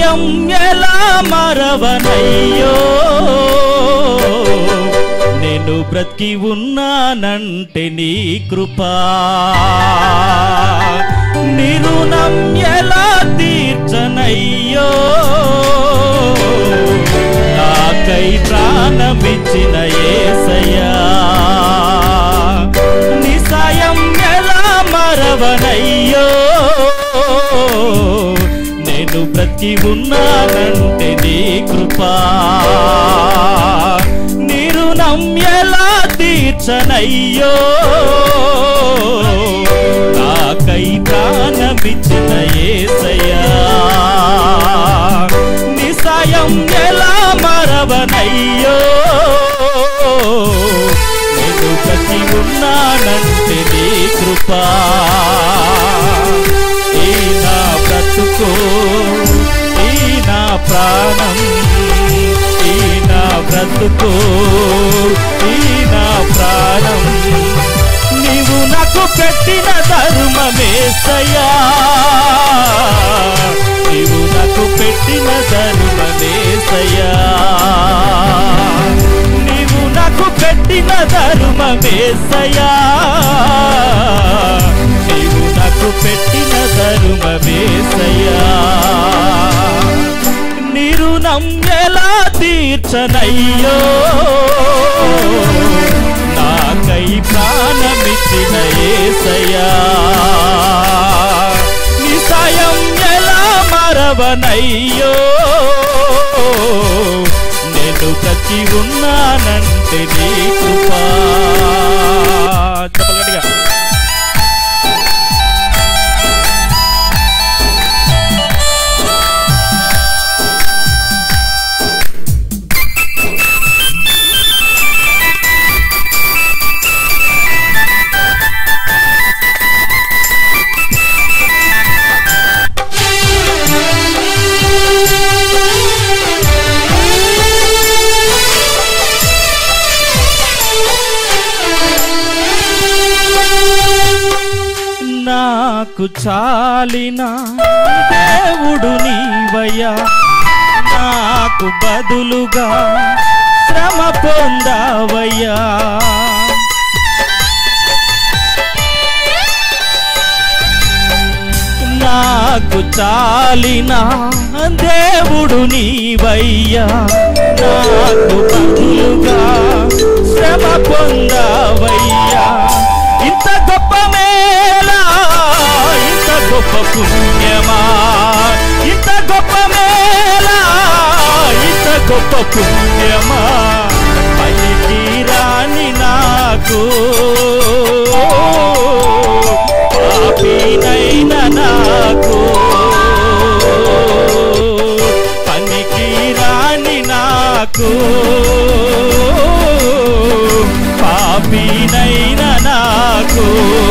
సాయం ఎలా మరవనయ్యో నేను బ్రతికి ఉన్నానంటే నీ కృపా నిరుణం ఎలా తీర్చనయ్యో నాకై ప్రాణమిచ్చిన ఏసయ్యా నిసాయం ఎలా మరవనయ్యో నేను బ్రతికి ఉన్నానంటే నీ కృపా నిరుణం ఎలా తీర్చనయ్యో నాకై ప్రాణమిచ్చిన ఏసయ్యా నిసాయం ఎలా మరవనయ్యో నేను ప్రతి ఉన్నానంటే నీ కృపా ఈ నా బ్రతుకు ఈ నా ప్రాణం ఈ నా బ్రతుకు ఈ నా ప్రాణం నీవు నాకు పెట్టిన ధర్మమేసయ్యా నీవు నాకు పెట్టిన ధర్మమేసయ్యా నీవు నాకు పెట్టిన ధర్మమేసయ్యా నీవు నాకు పెట్టిన ధర్మమేసయ్యా నిరుణం ఎలా తీర్చనయ్యో నాకై ప్రాణమిచ్చిన ఏసయ్యా నిసాయం ఎలా మరవనయ్యో నేను ప్రతి ఉన్నానంటే నీ కృపా చెప్పగలటిగా నాకు చాలిన దేవుడు నీవయ్యా నాకు బదులుగా శ్రమ పొందావయ్యా నాకు చాలిన దేవుడు నీవయ్యా నాకు బదులుగా శ్రమ పొందావయ్యా ఇంత గొప్ప మేలా ఇంత గొప్ప పుణ్యమా ఇంత గొప్ప మేలా ఇంత గొప్ప పుణ్యమా పైకి రాని నాకు పాపినైన నాకు పనికి రాని నాకు పాపినైన నాకు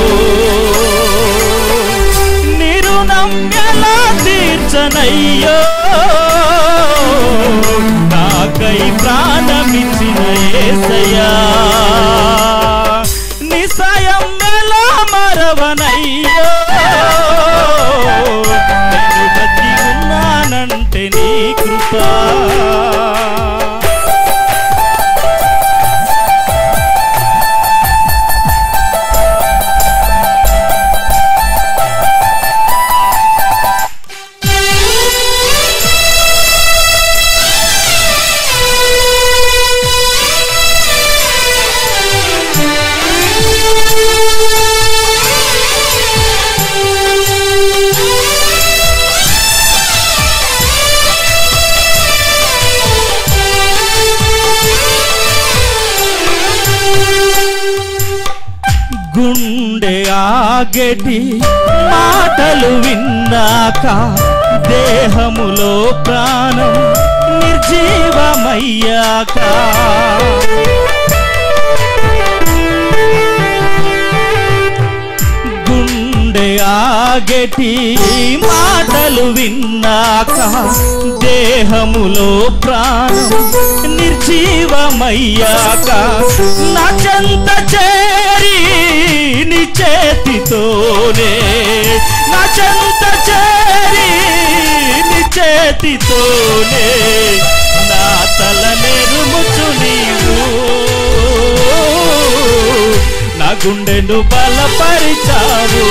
నిరుణం ఎలా తీర్చనయ్యో నాకై ప్రాణమిచ్చిన ఏసయ్యా నిసయం ఎలా మరవనయ్యో నేను బతి ఉన్నానంటే నీ కృపా గుండె ఆగటి మాటలు విన్నాక దేహములో ప్రాణం నిర్జీవమయ్యాక గుండె ఆగటి మాటలు విన్నాక దేహములో ప్రాణం నిర్జీవమయ్యాక నా చెంత చేరి నీ చేతితోనే నా చెంత చేరి నీ చేతితోనే నా తల నెరుముచు నీవు నా గుండెను బలపరిచావు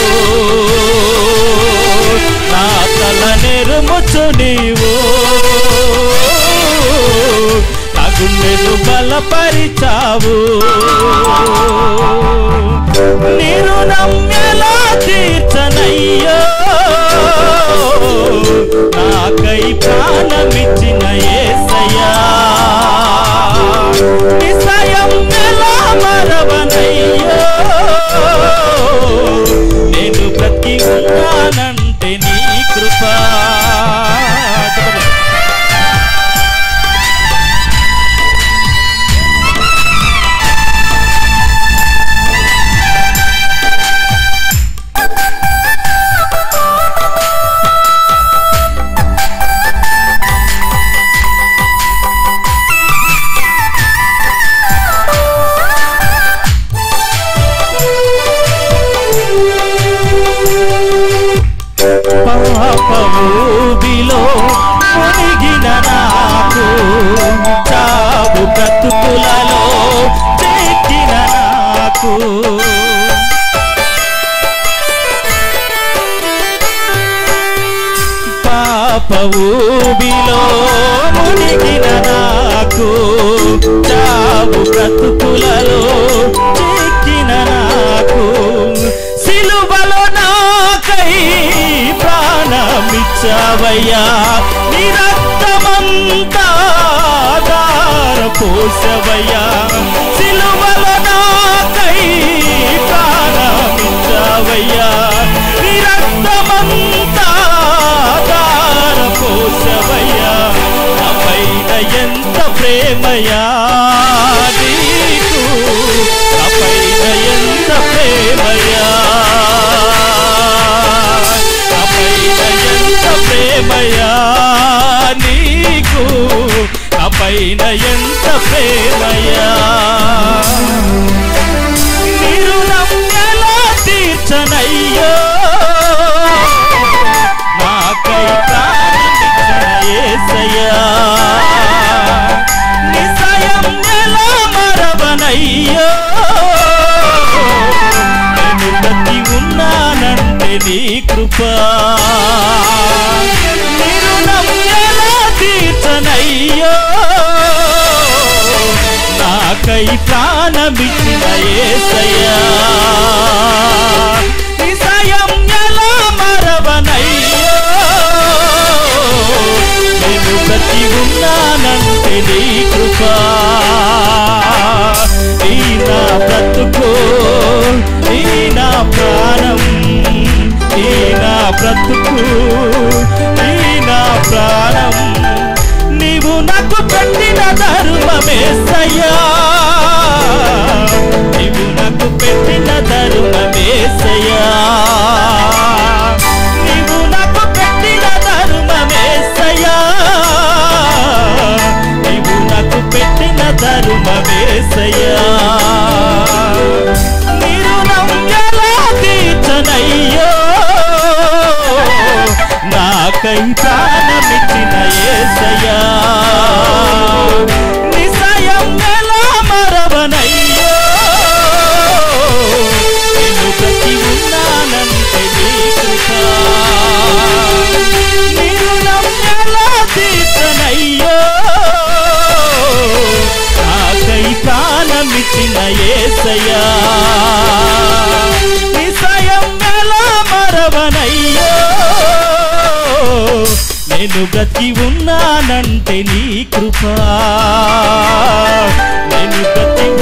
నా తల నెరుముచు నీవు నా గుండెను బలపరిచావు నీరు నమ్మెలా తీర్చనయ్యో నాకై ప్రాణమిచ్చిన ఏసయ్యా నిసయం ఎలా మరవనయ్యో నేను బ్రతికి ఉన్నానంటే నీ కృపా పాపమూబిలో మునిగిన నాకు చావు బ్రతుకులలో చెక్కిన నాకు పాపమూబిలో మునిగిన నాకు చావు బ్రతుకులలో చెక్కిన నాకు సిలువలో నాకై ప్రాణమిచ్చావయ్యా నీ రక్తమంతా దార పోసవయ్యా సిలువలో నాకై ప్రాణమిచ్చావయ్యా నీ రక్తమంతా దార పోసవయ్యా పైన ఎంత ప్రేమయా నీకు పైన ఎంత ప్రేమయా పైన ఎంత ప్రేమయా నీకు పైన ఎంత ప్రేమయా మీరు నమ్మెలా తీర్చనయ్యో నాకై ప్రాణమిచ్చిన యేసయ్యా నిసయం ఎలా మరవనయ్యో నేను బతి ఉన్నానంటే నీ కృపా మీరు నమ్మెలా తీర్చనయ్యో నాకై ప్రాణమిచ్చిన ఏసయ్యా నిసయం ఎలా మరవనయ్యో నేను బతి ఉన్నానంటే నీ కృపా ఈ నా బ్రతుకు ఈ నా ప్రాణం ఈ నా బ్రతుకు ఈ నా ప్రాణం నీవు నాకు పెట్టిన ధర్మమేసయ్యా నీవు నాకు పెట్టిన ధర్మమేసయ్యా నీవు నాకు పెట్టిన ధర్మమేసయ్యా నీవు నాకు పెట్టిన ధర్మమేసయ్యా మీరు నమ్మెలా తీర్చనయ్యో నాకై ప్రాణమిచ్చిన ఏసయ్యా నిసయం ఎలా మరవనయ్యో నేను ప్రతి ఉన్నానంటే నీ కృపా మీరు నమ్మెలా తీర్చనయ్యో నాకై ప్రాణమిచ్చిన ఏసయ్యా నిసయం ఎలా మరవనయ్యో నేను బ్రతి ఉన్నానంటే నీ కృపా నేను బ్రతి